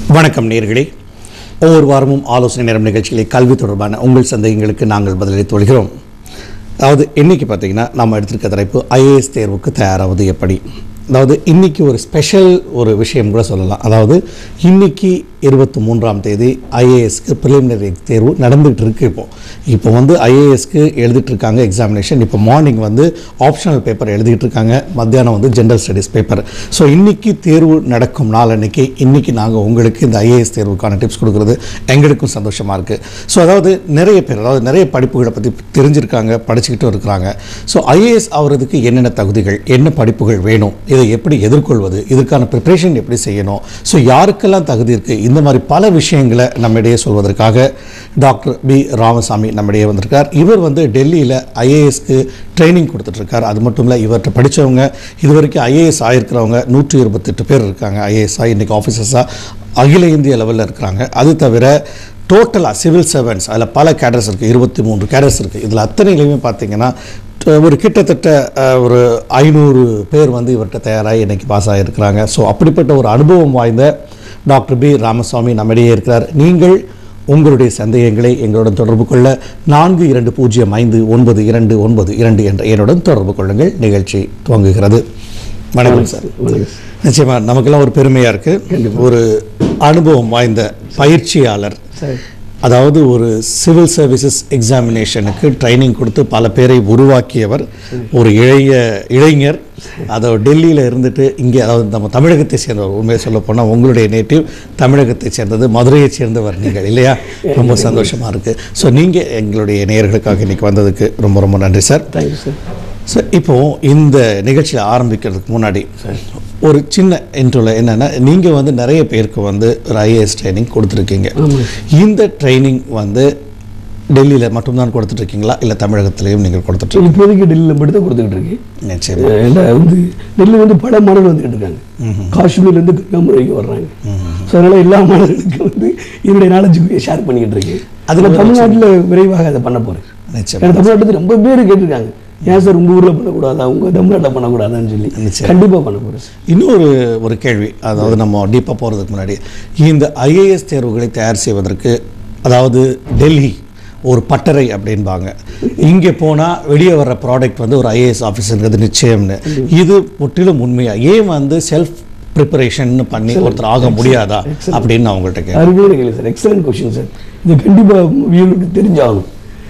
வணக்கம் நேர்களே ஒவ்வொரு வாரமும் ஆலோசனை நேரம் நிகழ்ச்சிகளை கல்வி தொடர்பான உங்கள் சந்தேகங்களுக்கு நாங்கள் பதிலளித்து வருகிறோம் அதாவது இன்னைக்கு பார்த்தீங்கன்னா நம்ம எடுத்திருக்க தலைப்பு ஐஏஎஸ் தேர்வுக்கு தயாராவது எப்படி அதாவது இன்னைக்கு ஒரு ஸ்பெஷல் ஒரு விஷயம் கூட சொல்லலாம் அதாவது இன்னைக்கு இருபத்தி மூன்றாம் தேதி ஐஏஎஸ்க்கு ப்ரிலிமினரி தேர்வு நடந்துகிட்டு இருக்கு இப்போ இப்போ வந்து ஐஏஎஸ்க்கு எழுதிட்டு இருக்காங்க எக்ஸாமினேஷன் இப்போ மார்னிங் வந்து ஆப்ஷனல் பேப்பர் எழுதிட்டு இருக்காங்க மத்தியானம் வந்து ஜென்ரல் ஸ்டடீஸ் பேப்பர் ஸோ இன்னைக்கு தேர்வு நடக்கும் நாள் அன்னைக்கு இன்னைக்கு நாங்கள் உங்களுக்கு இந்த ஐஏஎஸ் தேர்வுக்கான டிப்ஸ் கொடுக்குறது எங்களுக்கும் சந்தோஷமாக இருக்குது ஸோ அதாவது நிறைய பேர் அதாவது நிறைய படிப்புகளை பற்றி தெரிஞ்சிருக்காங்க படிச்சுக்கிட்டும் இருக்கிறாங்க ஸோ ஐஏஎஸ் ஆகிறதுக்கு என்னென்ன தகுதிகள் என்ன படிப்புகள் வேணும் இதை எப்படி எதிர்கொள்வது இதுக்கான ப்ரிப்ரேஷன் எப்படி செய்யணும் ஸோ யாருக்கெல்லாம் தகுதி இருக்குது இந்த மாதிரி பல விஷயங்களை நம்மிடையே சொல்வதற்காக டாக்டர் பி ராமசாமி நம்மிடையே வந்திருக்கார் இவர் வந்து டெல்லியில் ஐஏஎஸ்க்கு ட்ரைனிங் கொடுத்துட்ருக்கார் அது மட்டும் இல்லை இவர்கிட்ட படித்தவங்க இது வரைக்கும் ஐஏஎஸ் ஆகிருக்கிறவங்க நூற்றி இருபத்தெட்டு பேர் இருக்காங்க ஐஏஎஸ் ஆகி இன்றைக்கி ஆஃபீஸர்ஸாக அகில இந்திய லெவலில் இருக்கிறாங்க அது தவிர டோட்டலாக சிவில் சர்வன்ட்ஸ் அதில் பல கேடர்ஸ் இருக்குது இருபத்தி மூன்று கேடர்ஸ் இருக்குது இதில் அத்தனையிலையுமே பார்த்தீங்கன்னா ட- ஒரு கிட்டத்தட்ட அஹ், ஒரு ஐநூறு பேர் வந்து இவர்கிட்ட தயாராகி இன்னைக்கு பாஸ் ஆகியிருக்கிறாங்க ஸோ அப்படிப்பட்ட ஒரு அனுபவம் வாய்ந்த டாக்டர் பி ராமசாமி நம்மிடையே இருக்கிறார் நீங்கள் உங்களுடைய சந்தேகங்களை எங்களுடன் தொடர்பு கொள்ள நான்கு இரண்டு பூஜ்ஜியம் ஐந்து ஒன்பது இரண்டு ஒன்பது இரண்டு என்ற எண்ணுடன் தொடர்பு கொள்ளுங்கள் நிகழ்ச்சி துவங்குகிறது வணக்கம் சார் வணக்கம் நிச்சயமா நமக்கெல்லாம் ஒரு பெருமையா இருக்கு ஒரு அனுபவம் வாய்ந்த பயிற்சியாளர் சரி அதாவது ஒரு சிவில் சர்வீசஸ் எக்ஸாமினேஷனுக்கு ட்ரைனிங் கொடுத்து பல பேரை உருவாக்கியவர் ஒரு இளைய இளைஞர் அதை டெல்லியில் இருந்துட்டு இங்கே அதாவது நம்ம தமிழகத்தை சேர்ந்தவர் உண்மையை சொல்ல போனால் உங்களுடைய நேட்டிவ் தமிழகத்தை சேர்ந்தது மதுரையை சேர்ந்தவர் நீங்கள் இல்லையா ரொம்ப சந்தோஷமாக இருக்குது ஸோ நீங்கள் எங்களுடைய நேயர்களுக்காக இன்னைக்கு வந்ததுக்கு ரொம்ப ரொம்ப நன்றி சார் தேங்க்யூ சார் சார் இப்போ இந்த நிகழ்ச்சியை ஆரம்பிக்கிறதுக்கு முன்னாடி ஒரு சின்ன இன்ட்ரோல என்னன்னா நீங்க வந்து நிறைய பேருக்கு வந்து ஒரு ஐஏஎஸ் ட்ரைனிங் கொடுத்துருக்கீங்க ஆமாம். இந்த ட்ரைனிங் வந்து டெல்லியில மட்டும்தான் கொடுத்துட்டு இருக்கீங்களா இல்ல தமிழகத்திலையும் நீங்கள் கொடுத்துட்டு இப்போதைக்கு டெல்லியில் மட்டும் தான் கொடுத்துக்கிட்டு இருக்கேன் நிச்சயமா ஏன்னா வந்து டெல்லி வந்து பல மாணவர்கள் வந்துகிட்டு இருக்காங்க காஷ்மீர்லேருந்து கன்னியாகுமரி வரைக்கும் வர்றாங்க ஸோ அதனால் எல்லா மாணவர்களுக்கும் வந்து என்னுடைய நாலேஜ் ஷேர் பண்ணிக்கிட்டு இருக்கேன் அதில் தமிழ்நாட்டில் விரைவாக அதை பண்ண போகிறேன் நிச்சயமா ஏன்னா தமிழ்நாட்டுக்கு ரொம்ப பேர் கேட்டிருக்காங்க ஏன் சார் உங்கள் ஊரில் பண்ணக்கூடாதா உங்கள் தமிழ்நாட்டில் பண்ணக்கூடாதான்னு சொல்லி நிச்சயம். கண்டிப்பாக பண்ண போகிறேன் சார் இன்னொரு ஒரு கேள்வி அதாவது நம்ம டீப்பாக போகிறதுக்கு முன்னாடி இந்த ஐஏஎஸ் தேர்வுகளை தயார் செய்வதற்கு அதாவது டெல்லி ஒரு பட்டறை அப்படின்பாங்க இங்கே போனால் வெளியே வர்ற ப்ராடக்ட் வந்து ஒரு ஐஏஎஸ் ஆஃபீஸருங்கிறது நிச்சயம்னு இது முற்றிலும் உண்மையா ஏன் வந்து செல்ஃப் ப்ரிப்பரேஷன் பண்ணி ஒருத்தர் ஆக முடியாதா அப்படின்னு நான் உங்கள்கிட்ட கேட்குறேன் அருமையான கேள்வி சார் எக்ஸலன்ட் கொஷின் சார் இது கண்டிப்பாக வியூருக்கு தெரிஞ்சாகணும்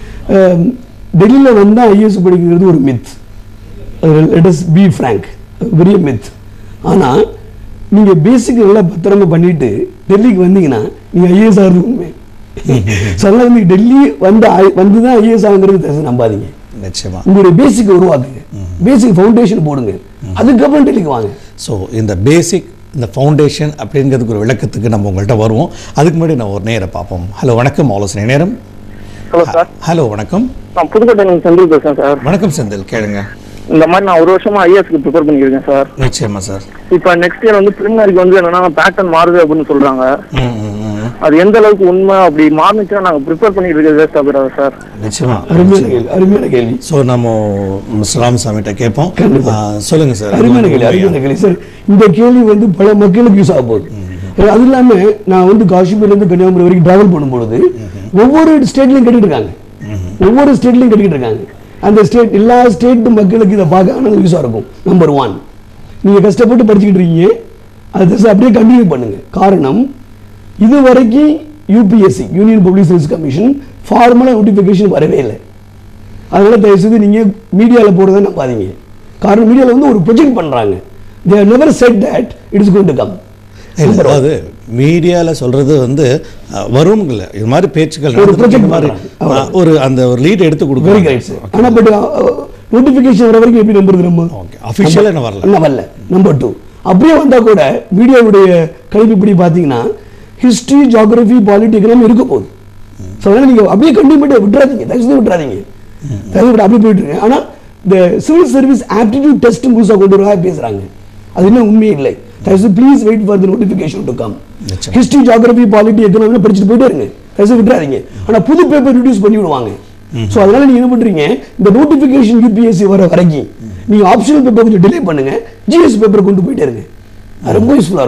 டெல்லியில் வந்தால் ஐஏஎஸ் படிக்கிறது ஒரு myth let us be frank பெரிய மித் ஆனால் நீங்கள் பேசிக் நல்லா பத்திரமா பண்ணிட்டு டெல்லிக்கு வந்தீங்கன்னா நீங்கள் ஐஏஎஸ் ஆகிறது உண்மை ஸோ அதனால் வந்து டெல்லி வந்து I- வந்து தான் ஐஏஎஸ் ஆகுங்கிறது தெரிஞ்சு நம்பாதீங்க நிச்சயமா உங்களுடைய பேசிக் உருவாக்குங்க பேசிக் ஃபவுண்டேஷன் போடுங்க அதுக்கப்புறம் டெல்லிக்கு வாங்க ஸோ இந்த பேசிக் இந்த ஃபவுண்டேஷன் அப்படிங்கிறதுக்கு ஒரு விளக்கத்துக்கு நம்ம உங்கள்கிட்ட வருவோம் அதுக்கு முன்னாடி நான் ஒரு நேரம் பார்ப்போம் ஹலோ வணக்கம் ஆலோசனை நேரம் ஹலோ சார் ஹலோ வணக்கம் நான் புதுக்கோட்டை நீங்கள் செந்தில் பேசுகிறேன் சார் வணக்கம் செந்தில் கேளுங்க இந்த மாதிரி நான் ஒரு வருஷமா ஐஏஎஸ்க்கு ப்ரிப்பேர் பண்ணியிருக்கேன் சார் நிச்சயமா சார் இப்போ நெக்ஸ்ட் இயர் வந்து பிரிமினரிக்கு வந்து என்னன்னா பேட்டர்ன் மாறுது அப்படின்னு சொல்றாங்க ம், ம், ம். அது எந்த அளவுக்கு உண்மை அப்படி மாறுனுச்சுன்னா நாங்கள் ப்ரிப்பேர் பண்ணிட்டு இருக்கிறது வேஸ்ட் ஆகிடாது சார் நிச்சயமா அருமையான கேள்வி அருமையான கேள்வி ஸோ நம்ம மிஸ்டர் ராமசாமிகிட்ட கேட்போம் கண்டிப்பா. ஆ, சொல்லுங்க சார் அருமையான கேள்வி அருமையான கேள்வி சார் இந்த கேள்வி வந்து பல மக்களுக்கு யூஸ் ஆக போகுது அது இல்லாம நான் வந்து காஷ்மீர்ல இருந்து கன்னியாகுமரி வரைக்கும் டிராவல் பண்ணும்பொழுது ஒவ்வொரு ஸ்டேட்லயும் கேட்டுட்டு இருக்காங்க ஒவ்வொரு ஸ்டேட்லயும் கேட்டுக்கிட்டு இருக்காங்க அந்த ஸ்டேட் எல்லா ஸ்டேட் மக்களுக்கு இதை பார்க்க ஆனால் யூஸாக இருக்கும் நம்பர் ஒன் நீங்க கஷ்டப்பட்டு படிச்சுக்கிட்டு இருக்கீங்க அது அப்படியே கண்டினியூ பண்ணுங்க காரணம் இது வரைக்கும் UPSC union public service commission ஃபார்மலாக நோட்டிஃபிகேஷன் வரவே இல்லை அதனால தயவுசெய்து நீங்க மீடியாவில் போடுறதை நம்பாதீங்க காரணம் மீடியாவில் வந்து ஒரு ப்ரொஜெக்ட் பண்றாங்க they never said that it is going to come இல்ல, அதாவது மீடியால சொல்றது வந்து அ, வரும்ல இது மாதிரி பேச்சுக்கள் ஒரு நடந்துட்டு project இந்த மாதிரி பண்றாங்க. அ, ஒரு அந்த ஒரு லீட் எடுத்து வெரி கொடுக்குறாங்க கிரேட் சார் ஆனா பட் நோட்டிஃபிகேஷன் வர வரைக்கும் எப்படி நம்புறது நம்ம ஓகே அஃபிஷியலாக என்ன வரல இன்னும் வரல நம்பர் டூ அப்படியே வந்தா கூட மீடியாவுடைய கணிப்புப்படி பார்த்தீங்கன்னா ஹிஸ்டரி ஜியாகிரபி பாலிட்டி எக்கனாமி இருக்க போகுது ஸோ அதனால நீங்க அப்படியே கண்டிப்பாக விட்டுறாதீங்க தயவுசெய்து விட்டுறாதீங்க தயவு விட்டு அப்படியே போயிட்டு இருங்க ஆனா இந்த சிவில் சர்வீஸ் ஆப்டிடியூட் டெஸ்ட் புதுசாக கொண்டு வரதாக பேசுறாங்க அது இன்னும் உண்மையே இல்லை தயவுசெய்து please wait for the notification to come நிச்சயம். ஹிஸ்டரி ஜியாகிரபி பாலிட்டி எக்கனாமி படிச்சுட்டு போயிட்டே இருங்க தயவுசெய்து விட்டுறாதீங்க ஆனா புது பேப்பர் ரிடியூஸ் பண்ணி விடுவாங்க ஸோ அதனால நீங்க என்ன பண்றீங்க இந்த நோட்டிஃபிகேஷன் யூபிஎஸ்சி வர வரைக்கும் நீங்க ஆப்ஷனல் பேப்பர் கொஞ்சம் டிலே பண்ணுங்க ஜிஎஸ் பேப்பர் கொண்டு போயிட்டே இருங்க அது ரொம்ப யூஸ்ஃபுல்லா இருக்கும்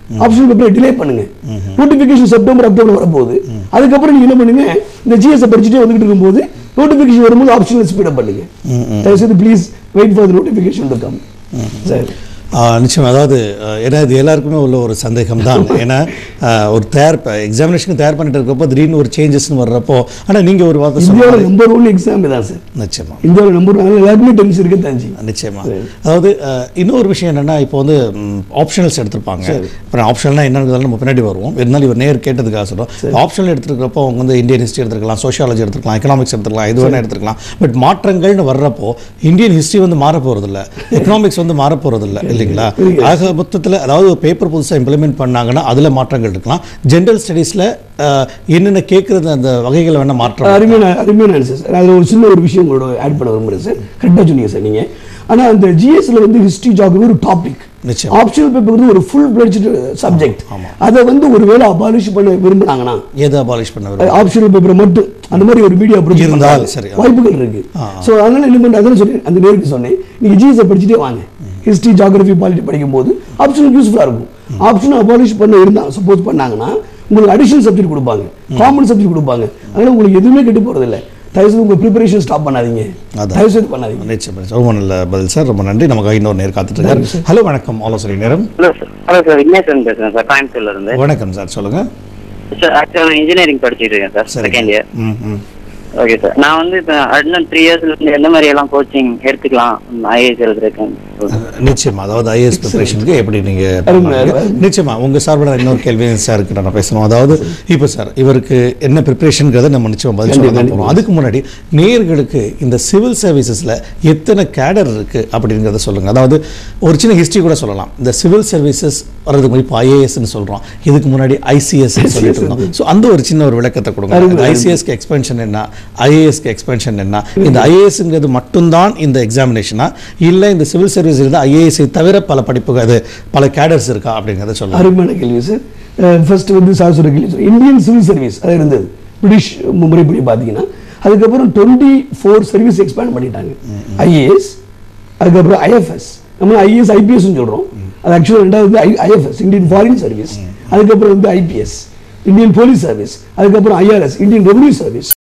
ஆப்ஷனல் பேப்பரை டிலே பண்ணுங்க நோட்டிபிகேஷன் செப்டம்பர் அக்டோபர் வரப்போகுது அதுக்கப்புறம் நீங்க என்ன பண்ணுங்க இந்த ஜிஎஸ் படிச்சுட்டே வந்துகிட்டு இருக்கும்போது நோட்டிபிகேஷன் வரும்போது ஆப்ஷனல் ஸ்பீடப் பண்ணுங்க தயவுசெய்து please wait for the notification to come சரி ஆஹ் நிச்சயம் அதாவது ஆஹ் ஏன்னா இது எல்லாருக்குமே உள்ள ஒரு சந்தேகம் தான் ஏன்னா ஆஹ் ஒரு தயார் எக்ஸாமினேஷனுக்கு தயார் பண்ணிட்டு இருக்கப்போ திடீர்னு ஒரு சேஞ்சஸ்னு வர்றப்போ ஆனால் நீங்கள் ஒரு வார்த்தை இந்தியாவில் சொன்னீங்க நம்பர் ஒன் எக்ஸாம் தான் சார் நிச்சயமா இந்தியாவில் நம்பர் ஒன் எல்லாருக்குமே டென்ஷன் இருக்க தாஞ்சி நிச்சயமா அதாவது அஹ், இன்னொரு விஷயம் என்னன்னா இப்போ வந்து ஆப்ஷனல்ஸ் எடுத்திருப்பாங்க இப்போ ஆப்ஷனல்னா என்னன்னு நம்ம பின்னாடி வருவோம் இருந்தாலும் இவர் நேர் கேட்டதுக்காக சொல்றோம் ஆப்ஷனல் எடுத்துருக்கிறப்போ அவங்க வந்து இந்தியன் ஹிஸ்ட்ரி எடுத்துக்கலாம் சோஷியாலஜி எடுத்துக்கலாம் எக்கனாமிக்ஸ் எடுத்துக்கலாம் எது வேணா எடுத்துக்கலாம் பட் மாற்றங்கள்னு வர்றப்போ இந்தியன் ஹிஸ்ட்ரி வந்து மாற போறது இல்ல எக்கனாமிக்ஸ் வந்து மாற போறது இல்ல இல்லைங்களா ஆக மொத்தத்தில் அதாவது பேப்பர் புதுசாக இம்ப்ளிமெண்ட் பண்ணாங்கன்னா அதுல மாற்றங்கள் இருக்கலாம் ஜென்ரல் ஸ்டடீஸ்ல என்னென்ன கேட்குறது அந்த வகைகளை வேணா மாற்றம் அருமையான அருமையான ஆன்சர் சார் அதில் ஒரு சின்ன ஒரு விஷயம் உங்களோட ஆட் பண்ண விரும்புகிறேன் சார் கரெக்டாக சொன்னீங்க சார் நீங்கள் ஆனால் அந்த ஜிஎஸ்ல வந்து ஹிஸ்ட்ரி ஜாகிரபி ஒரு டாபிக் நிச்சயம். ஆப்ஷனல் பேப்பர் வந்து ஒரு ஃபுல் பிளட்ஜ் சப்ஜெக்ட் அதை வந்து ஒரு வேளை அபாலிஷ் பண்ண விரும்புனாங்கன்னா எதை அபாலிஷ் பண்ண விரும்புறீங்க? ஆப்ஷனல் பேப்பர் மட்டும் அந்த மாதிரி ஒரு மீடியா அப்ரோச் இருந்தால் சரி. வாய்ப்புகள் இருக்கு ஸோ அதனால என்ன பண்ண அதான் சொல்லி அந்த நேருக்கு சொன்னேன் நீங்க ஜிஎஸ் படிச்சுட்டே வாங்க ஹிஸ்ட்ரி ஜாகிரபி பாலிட்டி படிக்கும் போது ஆப்ஷனல் யூஸ்ஃபுல்லாக இருக்கும் ஆப்ஷனல் அபாலிஷ் பண்ண இருந்தா சப்போஸ் பண்ணாங்கன்னா உங்களுக்கு அடிஷனல் சப்ஜெக்ட் கொடுப்பாங்க காமன் சப்ஜெக்ட் கொடுப்பாங்க அதனால உங்களுக்கு எதுவுமே கெட்டு போறது இல்ல தயவுசெய்து உங்க ப்ரிப்பரேஷன் ஸ்டாப் பண்ணாதீங்க அதான். தயவுசெய்து பண்ணாதீங்க நிச்சயம் நிச்சயம். ரொம்ப நல்ல பதில் சார் ரொம்ப நன்றி நமக்கு இன்னொரு நேர் காத்துட்டு இருக்காரு ஹலோ வணக்கம் ஆலோசனை நேரம் hello sir hello sir Vigneshwaran பேசுறேன் சார் கோயம்புத்தூர்ல இருந்து வணக்கம் சார் சொல்லுங்க சார் ஆக்சுவலாக நான் இன்ஜினியரிங் படிச்சிட்டு இருக்கேன் சார் சரி செகண்ட் இயர் ம் ம் ஓகே சார் நான் வந்து இப்போ அடுத்த த்ரீ இயர்ஸ்ல இருந்து எந்த மாதிரி எல்லாம் கோச்சிங் எடுத்துக்கலாம் ஐஏஎஸ் எழுதுறேன் நிச்சயமா அதாவது ஐஏஎஸ் ப்ரிப்பரேஷனுக்கு எப்படி நீங்க அருமை, பண்ணுவீங்க? அருமை. நிச்சயமா உங்க சார்பில் இன்னொரு கேள்வி சாருக்கு நான் பேசணும் அதாவது இப்போ சார் இவருக்கு என்ன ப்ரிப்பரேஷன்ங்கிறத நம்ம நிச்சயமா பதில் சொல்ல தான் கண்டிப்பா, போறோம் அதுக்கு முன்னாடி நேயர்களுக்கு இந்த சிவில் சர்வீசஸ்ல எத்தனை கேடர் இருக்கு அப்படிங்கிறத சொல்லுங்க அதாவது ஒரு சின்ன ஹிஸ்டரி கூட சொல்லலாம் இந்த சிவில் சர்வீசஸ் வர்றதுக்கு முன்னாடி இப்போ ஐஏஎஸ்ன்னு சொல்றோம் இதுக்கு முன்னாடி ஐசிஎஸ் சொல்லிட்டு இருந்தோம் ஸோ அந்த ஒரு சின்ன ஒரு விளக்கத்தை கொடுங்க அருமை, இந்த அருமை. ஐசிஎஸ்க்கு எக்ஸ்பென்ஷன் என்ன ஐஏஎஸ்க்கு எக்ஸ்பென்ஷன் என்ன இந்த ஐஏஎஸ்ங்கிறது மட்டும்தான் இந்த எக்ஸாமினேஷனா இல்லை இந்த சிவில் சர்வீஸ் இருந்து ஐஏஎஸ்ஐ தவிர பல படிப்புகள் அது பல கேடர்ஸ் இருக்கா அப்படிங்கிறத சொல்லுங்க அருமையான கேள்வி சார் ஃபர்ஸ்ட் வந்து சார் சொல்ற கேள்வி சார் இந்தியன் சிவில் சர்வீஸ் அது இருந்தது பிரிட்டிஷ் முறைப்படி பார்த்தீங்கன்னா அதுக்கப்புறம் டுவெண்ட்டி ஃபோர் சர்வீஸ் எக்ஸ்பேண்ட் பண்ணிட்டாங்க ஐஏஎஸ் அதுக்கப்புறம் ஐஎஃப்எஸ் நம்ம ஐஏஎஸ் ஐபிஎஸ் சொல்றோம் அது ஆக்சுவலாக ரெண்டாவது ஐஎஃப்எஸ் இந்தியன் ஃபாரின் சர்வீஸ் அதுக்கப்புறம் வந்து ஐபிஎஸ் இந்தியன் போலீஸ் சர்வீஸ் அதுக்கப்புறம் ஐஆர்எஸ் இந்தியன் ரெவன்யூ சர்வீஸ்